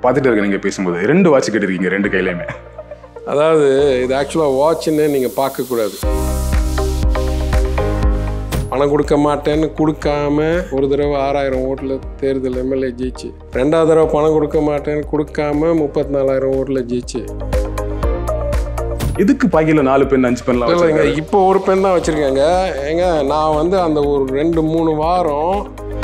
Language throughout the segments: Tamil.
பார்த்துட்டு இருக்க நீங்க பேசும்போது ரெண்டு வாட்ச் கேட்டிருக்கீங்க ரெண்டு கையிலையுமே அதாவது இது ஆக்சுவலாக வாட்ச்னு நீங்கள் பார்க்கக்கூடாது பணம் கொடுக்க மாட்டேன்னு கொடுக்காம ஒரு தடவை ஆறாயிரம் ஓட்டில் தேர்தல் எம்எல்ஏ ஜெயிச்சு ரெண்டாவது தடவை பணம் கொடுக்க மாட்டேன்னு கொடுக்காம முப்பத்தி நாலாயிரம் ஓட்டில் ஜெயிச்சு எதுக்கு பாக்கியில நாலு பெண் அஞ்சு பெண்லாம் இல்லைங்க வச்சிருக்காங்க? இப்போ ஒரு பெண் தான் வச்சுருக்கேங்க ஏங்க நான் வந்து அந்த ஒரு ரெண்டு மூணு வாரம்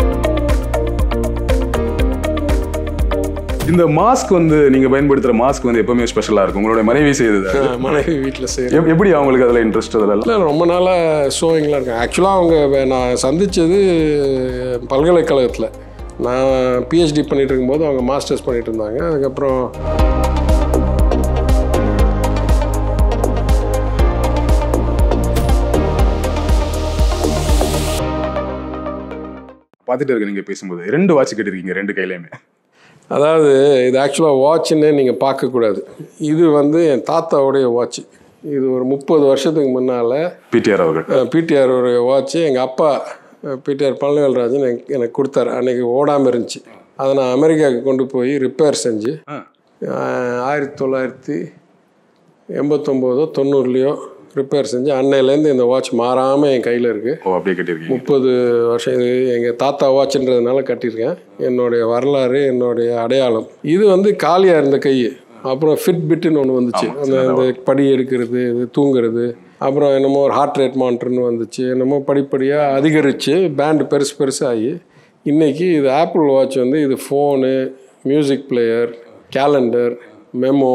இந்த மாஸ்க் வந்து நீங்க பயன்படுத்துற மாஸ்க் வந்து எப்பவுமே ஸ்பெஷலா இருக்கும் உங்களுடைய மனைவி செய்தது அது. அஹ், மனைவி வீட்டில் செய்கிறேன் எப்- எப்படி அவங்களுக்கு அதுல இன்ட்ரெஸ்ட் அதெல்லாம் இல்லை ரொம்ப நாளாக ஷோயிங்லாம் இருக்கேன் ஆக்சுவலாக அவங்க வே- நான் சந்தித்தது பல்கலைக்கழகத்தில் நான் பிஹெச்டி பண்ணிட்டு இருக்கும்போது அவங்க மாஸ்டர்ஸ் பண்ணிட்டு இருந்தாங்க அதுக்கப்புறம் பார்த்துட்டு இருக்க நீங்க பேசும்போது ரெண்டு வாட்ச் கேட்டிருக்கீங்க ரெண்டு கையிலையுமே அதாவது இது ஆக்சுவலாக வாட்ச்னே நீங்கள் பார்க்கக்கூடாது இது வந்து என் தாத்தாவுடைய வாட்ச் இது ஒரு முப்பது வருஷத்துக்கு முன்னால் பிடிஆர் அவர்கள் பிடிஆர் ஒரு வாட்ச்சு எங்கள் அப்பா பிடிஆர் பழனிவேல்ராஜன் எனக்கு எனக்கு கொடுத்தாரு அன்னைக்கு ஓடாமல் இருந்துச்சு அதை நான் அமெரிக்காவுக்கு கொண்டு போய் ரிப்பேர் செஞ்சு ஆ. ஆஹ், ஆயிரத்தி தொள்ளாயிரத்தி எண்பத்தொம்போதோ தொண்ணூறுலையோ ரிப்பேர் செஞ்சு அன்னையிலேருந்து இந்த வாட்ச் மாறாமல் என் கையில் இருக்குது ஓ அப்படியே கட்டியிருக்கீங்க முப்பது வருஷம் இது எங்கள் தாத்தா வாட்ச்ன்றதுனால கட்டியிருக்கேன் என்னுடைய வரலாறு என்னுடைய அடையாளம் இது வந்து காலியாக இருந்த கை அப்புறம் ஃபிட் பிட்டுன்னு ஒன்று வந்துச்சு அந்த அந்த படி எடுக்கிறது இது தூங்குறது அப்புறம் என்னமோ ஒரு ஹார்ட் ரேட் மானிட்டர்னு வந்துச்சு என்னமோ படிப்படியாக அதிகரித்து பேண்டு பெருசு பெருசாகி இன்றைக்கி இது ஆப்பிள் வாட்ச் வந்து இது phone music player calendar memo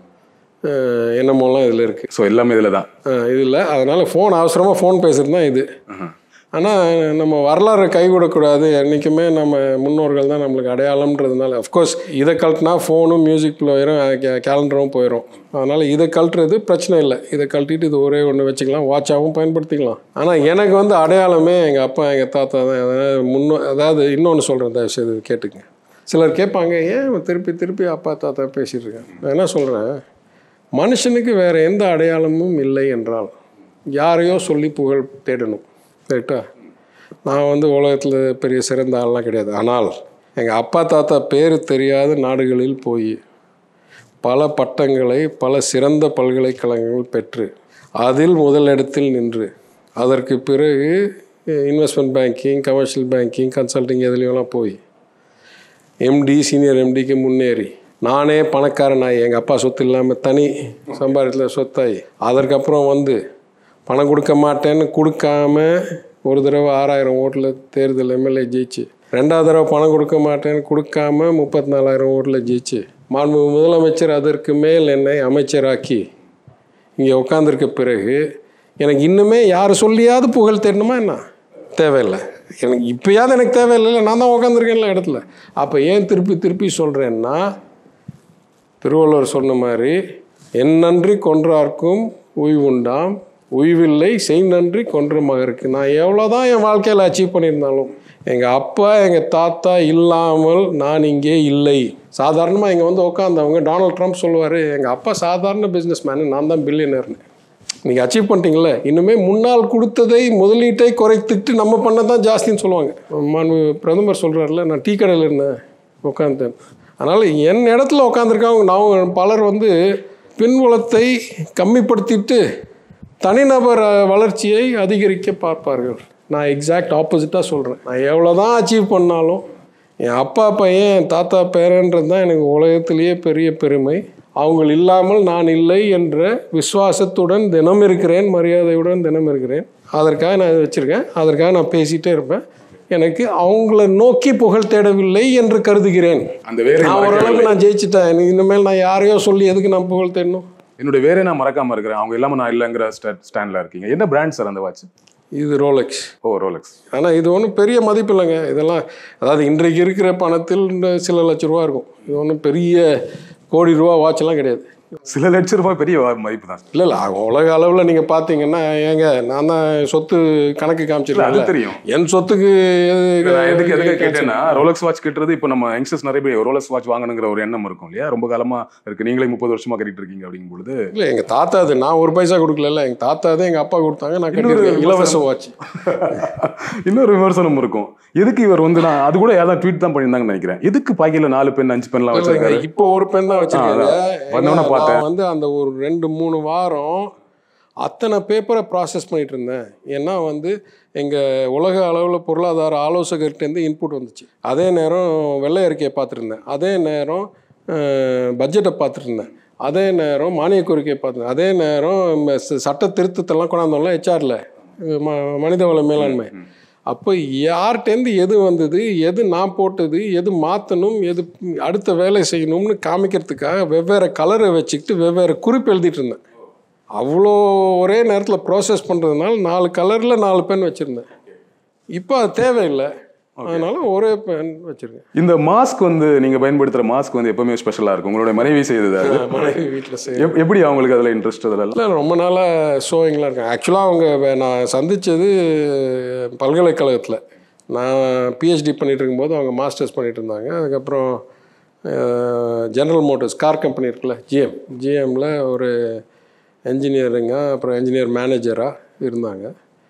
என்னமோலாம் இதில் இருக்குது ஸோ எல்லாமே இதுல தான் இது இல்லை அதனால் ஃபோன் அவசரமாக ஃபோன் பேசுகிறது தான் இது ஆனால் நம்ம வரலாறு கைவிடக்கூடாது என்றைக்குமே நம்ம முன்னோர்கள் தான் நம்மளுக்கு அடையாளம்ன்றதுனால அஃப்கோர்ஸ் இதை கழட்டினா ஃபோனும் மியூசிக் பிளேயரும் கேலண்டரும் போயிடும் அதனால் இதை கழட்டுறது பிரச்சனை இல்லை இதை கழட்டிட்டு இது ஒரே ஒன்று வச்சுக்கலாம் வாட்சாகவும் பயன்படுத்திக்கலாம் ஆனால் எனக்கு வந்து அடையாளமே எங்கள் அப்பா எங்கள் தாத்தா தான் அதாவது முன்னோ அதாவது இன்னொன்று சொல்கிறேன் தயவு செய்து கேட்டுங்க சிலர் கேட்பாங்க ஏன் இவன் திருப்பி திருப்பி அப்பா தாத்தா பேசிட்டு இருக்கேன் நான் என்ன சொல்கிறேன் மனுஷனுக்கு வேறு எந்த அடையாளமும் இல்லை என்றால் யாரையோ சொல்லி புகழ் தேடணும் ரைட்டா நான் வந்து உலகத்தில் பெரிய சிறந்த ஆள்லாம் கிடையாது ஆனால் எங்கள் அப்பா தாத்தா பேர் தெரியாத நாடுகளில் போய் பல பட்டங்களை பல சிறந்த பல்கலைக்கழகங்கள் பெற்று அதில் முதலிடத்தில் நின்று அதற்கு பிறகு investment banking commercial banking consulting எதுலேயும்லாம் போய் எம்டி சீனியர் எம்டிக்கு முன்னேறி நானே பணக்காரன் ஆகி எங்கள் அப்பா சொத்து இல்லாமல் தனி சம்பாதித்தில் சொத்தாகி அதற்கப்புறம் வந்து பணம் கொடுக்க மாட்டேன்னு கொடுக்காம ஒரு தடவை ஆறாயிரம் ஓட்டில் தேர்தல் எம்எல்ஏ ஜெயிச்சு ரெண்டாவது தடவை பணம் கொடுக்க மாட்டேன்னு கொடுக்காம முப்பத்தி நாலாயிரம் ஓட்டில் ஜெயிச்சு மாண்பு முதலமைச்சர் அதற்கு மேல் என்னை அமைச்சராக்கி இங்கே உட்காந்துருக்க பிறகு எனக்கு இன்னுமே யார் சொல்லியாவது புகழ் தேடணுமா என்ன தேவையில்லை எனக்கு இப்போயாவது எனக்கு தேவையில்லை நான் தான் உட்காந்துருக்கேன்ல இடத்துல அப்போ ஏன் திருப்பி திருப்பி சொல்கிறேன்னா திருவள்ளுவர் சொன்ன மாதிரி என் நன்றி கொன்றார்க்கும் உய்வுண்டாம் உய்வில்லை செய் நன்றி கொன்ற மகருக்கு நான் எவ்வளோதான் என் வாழ்க்கையில் அச்சீவ் பண்ணியிருந்தாலும் எங்கள் அப்பா எங்கள் தாத்தா இல்லாமல் நான் இங்கே இல்லை சாதாரணமாக இங்கே வந்து உட்காந்தவங்க டொனால்ட் ட்ரம்ப் சொல்லுவார் எங்கள் அப்பா சாதாரண பிஸ்னஸ் மேனு நான் தான் பில்லியனர்னு நீங்கள் அச்சீவ் பண்ணிட்டீங்களே இன்னுமே முன்னால் கொடுத்ததை முதலீட்டை குறைத்துட்டு நம்ம பண்ண தான் ஜாஸ்தின்னு சொல்லுவாங்க மாண்பு பிரதமர் சொல்கிறாருல நான் டீ கடையில் இருந்தேன் உட்காந்தேன் அதனால் என் இடத்துல உட்காந்துருக்காங்க நான் பலர் வந்து பின்புலத்தை கம்மிப்படுத்திட்டு தனிநபர் அஹ், வளர்ச்சியை அதிகரிக்க பார்ப்பார்கள் நான் எக்ஸாக்ட் ஆப்போசிட்டாக சொல்கிறேன் நான் எவ்வளோ தான் அச்சீவ் பண்ணாலும் என் அப்பா பையன் என் தாத்தா பேரன்றது தான் எனக்கு உலகத்திலேயே பெரிய பெருமை அவங்க இல்லாமல் நான் இல்லை என்ற விசுவாசத்துடன் தினம் இருக்கிறேன் மரியாதையுடன் தினம் இருக்கிறேன் அதற்காக நான் இதை வச்சுருக்கேன் அதற்காக நான் பேசிகிட்டே இருப்பேன் எனக்கு அவங்கள நோக்கி புகழ் தேடவில்லை என்று கருதுகிறேன் அந்த வேற நான் ஓரளவுக்கு நான் ஜெயிச்சிட்டேன் எனக்கு இனிமேல் நான் யாரையோ சொல்லி எதுக்கு நான் புகழ் தேடணும் என்னுடைய வேற நான் மறக்காம இருக்கிறேன் அவங்க இல்லாம நான் இல்லைங்கிற ஸ்டாண்ட்ல இருக்கீங்க என்ன பிராண்ட் சார் அந்த வாட்ச் இது ரோலெக்ஸ் ஓ ரோலெக்ஸ் ஆனால் இது ஒன்றும் பெரிய மதிப்பு இல்லைங்க இதெல்லாம் அதாவது இன்றைக்கு இருக்கிற பணத்தில் இந்த சில லட்ச ரூபா இருக்கும் இது ஒன்றும் பெரிய கோடி ரூபா வாட்செல்லாம் கிடையாது சில லட்ச ரூபாய் பெரிய மதிப்பு தான் இல்லை இல்லை உலக அளவில் நீங்கள் பார்த்தீங்கன்னா ஏங்க நான் தான் சொத்து கணக்கு அது காமிச்சிருக்கேன் தெரியும் என் சொத்துக்கு எதுக்கு- நான் எதுக்கு எதுக்கு கேட்டேன்னா ரோலக்ஸ் வாட்ச் கட்டுறது இப்போ நம்ம யங்ஸ்டர்ஸ் நிறைய பேர் ரோலக்ஸ் வாட்ச் வாங்கணுங்கிற ஒரு எண்ணம் இருக்கும் இல்லையா ரொம்ப காலமா இருக்கு நீங்களே முப்பது வருஷமா கட்டிட்டு இருக்கீங்க அப்படிங்கும் பொழுது இல்லை எங்கள் தாத்தா அது நான் ஒரு பைசா கொடுக்கல எங்கள் தாத்தா தான் எங்கள் அப்பா கொடுத்தாங்க நான் இன்னொரு கட்டியிருக்கேன் இலவச வாட்ச் இன்னொரு விமர்சனம் இருக்கும் எதுக்கு இவர் வந்து நான் அது கூட யாராவது ட்வீட் தான் பண்ணியிருந்தாங்கன்னு நினைக்கிறேன் எதுக்கு பாக்கையில நாலு பெண் அஞ்சு பெண்லாம் வச்சிருக்காரு இப்போ ஒரு பெண் தான் வச்சிருக்காங்க அதான். வந்தவொடனே ஏன்னா, பார்த்தேன். நான் வந்து அந்த ஒரு ரெண்டு மூணு வாரம் அத்தனை பேப்பரை ப்ராசஸ் பண்ணிட்டு இருந்தேன் ஏன்னா வந்து எங்கள் உலக அளவில் பொருளாதார ஆலோசகர்கிட்டேருந்து இன்புட் வந்துச்சு அதே நேரம் வெள்ளை அறிக்கையை பார்த்துருந்தேன் அதே நேரம் பட்ஜெட்டை பார்த்துருந்தேன் அதே நேரம் மானிய கோரிக்கையை பார்த்துருந்தேன் அதே நேரம் ம- ச- சட்ட திருத்தத்தெல்லாம் கொண்டாந்தோம்ல ஹெச்ஆரில் ம மனிதவள மேலாண்மை அப்போ யார்கிட்டேருந்து எது வந்தது எது நான் போட்டது எது மாற்றணும் எது அடுத்த வேலை செய்யணும்னு காமிக்கிறதுக்காக வெவ்வேறு கலரை வச்சுக்கிட்டு வெவ்வேறு குறிப்பு எழுதிட்டு இருந்தேன் அவ்வளோ ஒரே நேரத்தில் ப்ராசஸ் பண்ணுறதுனால நாலு கலரில் நாலு பென் வச்சுருந்தேன் இப்போ அது தேவையில்லை அதனால ஒரே பென் வச்சுருக்கேன் இந்த மாஸ்க் வந்து நீங்க பயன்படுத்துற மாஸ்க் வந்து எப்பவுமே ஸ்பெஷலா இருக்கும் உங்களுடைய மனைவி செய்தது அது மனைவி வீட்டில் செய்ய எப்- எப்படி அவங்களுக்கு அதுல இன்ட்ரெஸ்ட் அதுல இல்லை ரொம்ப நாளாக ஷோயிங்லாம் இருக்கேன் ஆக்சுவலாக அவங்க வே- நான் சந்தித்தது பல்கலைக்கழகத்தில் நான் பிஹெச்டி பண்ணிட்டு இருக்கும்போது அவங்க மாஸ்டர்ஸ் பண்ணிட்டு இருந்தாங்க அதுக்கப்புறம் ஜெனரல் மோட்டர்ஸ் கார் கம்பெனி இருக்குல்ல ஜிஎம் ஜிஎம்மில் ஒரு என்ஜினியருங்க அப்புறம் என்ஜினியர் மேனேஜராக இருந்தாங்க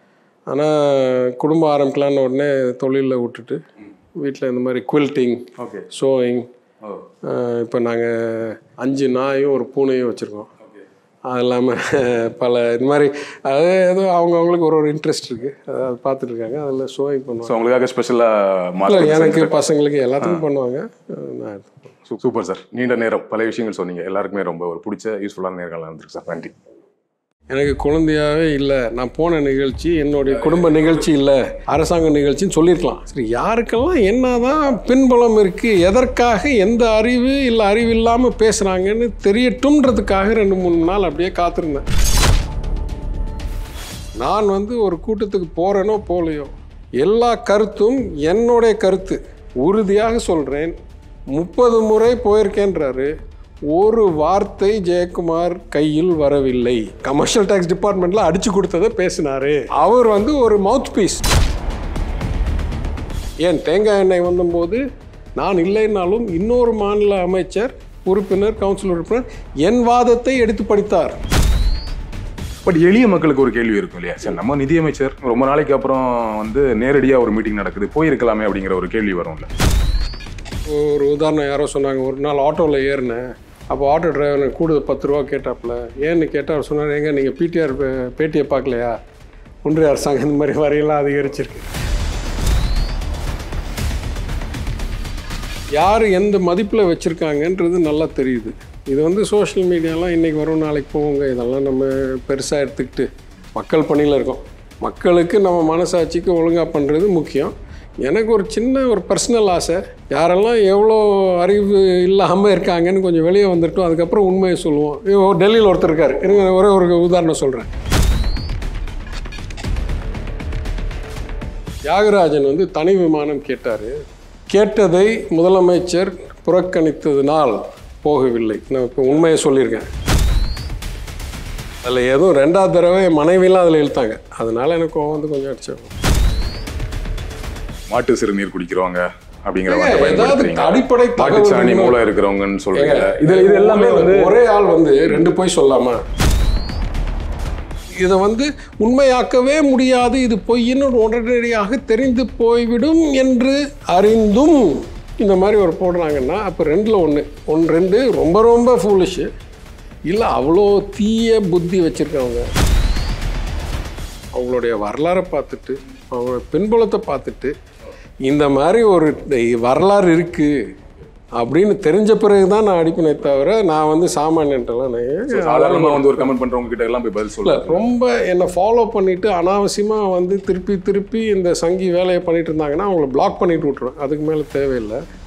ஆனால் குடும்பம் ஆரம்பிக்கலான்னு உடனே தொழிலில் விட்டுட்டு வீட்டில் இந்த மாதிரி குவில்ட்டிங் ஓகே ஷோயிங் இப்போ நாங்கள் அஞ்சு நாயும் ஒரு பூனையும் வச்சுருக்கோம் அது இல்லாமல் பல இந்த மாதிரி அது ஏதோ அவங்கவுங்களுக்கு ஒரு ஒரு இன்ட்ரெஸ்ட் இருக்குது அதை பார்த்துட்டு இருக்காங்க அதில் ஷோயிங் பண்ணுவாங்க ஸோ உங்களுக்காக ஸ்பெஷலா இல்லை மாஸ்க் எனக்கு பசங்களுக்கு எல்லாத்துக்கும் பண்ணுவாங்க நான் எடுத்துப்பேன். சூப்பர் சார் நீண்ட நேரம் பல விஷயங்கள் சொன்னீங்க எல்லாருக்குமே ரொம்ப ஒரு பிடிச்ச யூஸ்ஃபுல்லான நேரங்கள் இருந்திருக்கு சார் நன்றி எனக்கு குழந்தையாவே இல்லை நான் போன நிகழ்ச்சி என்னுடைய குடும்ப நிகழ்ச்சி இல்லை அரசாங்க நிகழ்ச்சின்னு சொல்லியிருக்கலாம் சரி யாருக்கெல்லாம் என்னதான் பின்புலம் இருக்குது எதற்காக எந்த அறிவு இல்லை அறிவு இல்லாமல் பேசுகிறாங்கன்னு தெரியட்டும்ன்றதுக்காக ரெண்டு மூணு நாள் அப்படியே காத்திருந்தேன் நான் வந்து ஒரு கூட்டத்துக்கு போகிறேனோ போகலையோ எல்லா கருத்தும் என்னுடைய கருத்து உறுதியாக சொல்கிறேன் முப்பது முறை போயிருக்கேன்றாரு ஒரு வார்த்தை ஜெயக்குமார் கையில் வரவில்லை கமர்ஷியல் டேக்ஸ் டிபார்ட்மெண்ட்ல அடிச்சு கொடுத்ததை பேசினாரு அவர் வந்து ஒரு மவுத் பீஸ் ஏன் தேங்காய் எண்ணெய் வந்தபோது நான் இல்லைன்னாலும் இன்னொரு மாநில அமைச்சர் உறுப்பினர் கவுன்சில் உறுப்பினர் என் வாதத்தை எடுத்து படித்தார் பட் எளிய மக்களுக்கு ஒரு கேள்வி இருக்கும் இல்லையா சார் நம்ம நிதியமைச்சர் ரொம்ப நாளைக்கு அப்புறம் வந்து நேரடியாக ஒரு மீட்டிங் நடக்குது போயிருக்கலாமே அப்படிங்கிற ஒரு கேள்வி வரும்ல ஒரு உதாரணம் யாரோ சொன்னாங்க ஒரு நாள் ஆட்டோவில் ஏறினேன் அப்போ ஆட்டோ டிரைவர் எனக்கு கூடுதல் பத்து ரூபா கேட்டாப்புல ஏன்னு கேட்டால் அவர் சொன்னார் ஏங்க நீங்கள் பிடிஆர் பேட்டியை பார்க்கலையா ஒன்றிய அரசாங்கம் இந்த மாதிரி வரையெல்லாம் அதிகரிச்சிருக்கு யார் எந்த மதிப்பில் வச்சுருக்காங்கன்றது நல்லா தெரியுது இது வந்து சோஷியல் மீடியாலாம் இன்றைக்கி வரும் நாளைக்கு போவோங்க இதெல்லாம் நம்ம பெருசாக எடுத்துக்கிட்டு மக்கள் பணியில் இருக்கோம் மக்களுக்கு நம்ம மனசாட்சிக்கு ஒழுங்காக பண்ணுறது முக்கியம் எனக்கு ஒரு சின்ன ஒரு பர்சனல் ஆசை யாரெல்லாம் எவ்வளோ அறிவு இல்லாமல் இருக்காங்கன்னு கொஞ்சம் வெளியே வந்துட்டோம் அதுக்கப்புறம் உண்மையை சொல்லுவோம் இப்போ டெல்லியில் ஒருத்தர் இருக்கார் இருங்க ஒரே ஒரு உதாரணம் சொல்கிறேன் தியாகராஜன் வந்து தனி விமானம் கேட்டார் கேட்டதை முதலமைச்சர் புறக்கணித்ததினால் போகவில்லை நான் இப்போ உண்மையை சொல்லியிருக்கேன் அதில் எதுவும் ரெண்டாவது தடவை என் மனைவிலாம் அதில் இழுத்தாங்க அதனால எனக்கு கோவம் வந்து கொஞ்சம் அடிச்சிடும் மாட்டு சிறுநீர் குடிக்கிறவங்க அப்படிங்கிற ஏங்க, வார்த்தை ஏதாவது பயன்படுத்துறீங்க அடிப்படை மாட்டுச்சாணி தகவல் மூளை இருக்கிறவங்கன்னு சொல்றீங்க இது இது எல்லாமே ஒரே- வந்து ஒரே ஆள் வந்து ரெண்டு போய் சொல்லாமா இதை வந்து உண்மையாக்கவே முடியாது இது பொய்ன்னு உடனடியாக தெரிந்து போய்விடும் என்று அறிந்தும் இந்த மாதிரி ஒரு போடுறாங்கன்னா அப்போ ரெண்டில் ஒன்று ஒன்று ரெண்டு ரொம்ப ரொம்ப ஃபூலிஷு இல்லை அவ்வளோ தீய புத்தி வச்சுருக்கவங்க அவங்களுடைய வரலாறை பார்த்துட்டு அவங்களோட பின்புலத்தை பார்த்துட்டு இந்த மாதிரி ஒரு வரலாறு இருக்குது அப்படின்னு தெரிஞ்ச பிறகு தான் நான் அடிப்பேனே தவிர நான் வந்து சாமானியன்ட்டெல்லாம் நான் சாதாரணமா வந்து ஒரு கமெண்ட் பண்றவங்க கிட்ட எல்லாம் போய் பதில் இல்லை சொல்ல ரொம்ப என்னை ஃபாலோ பண்ணிட்டு அனாவசியமாக வந்து திருப்பி திருப்பி இந்த சங்கி வேலையை பண்ணிட்டு இருந்தாங்கன்னா அவங்கள பிளாக் பண்ணிட்டு விட்ருவேன் அதுக்கு மேலே தேவையில்லை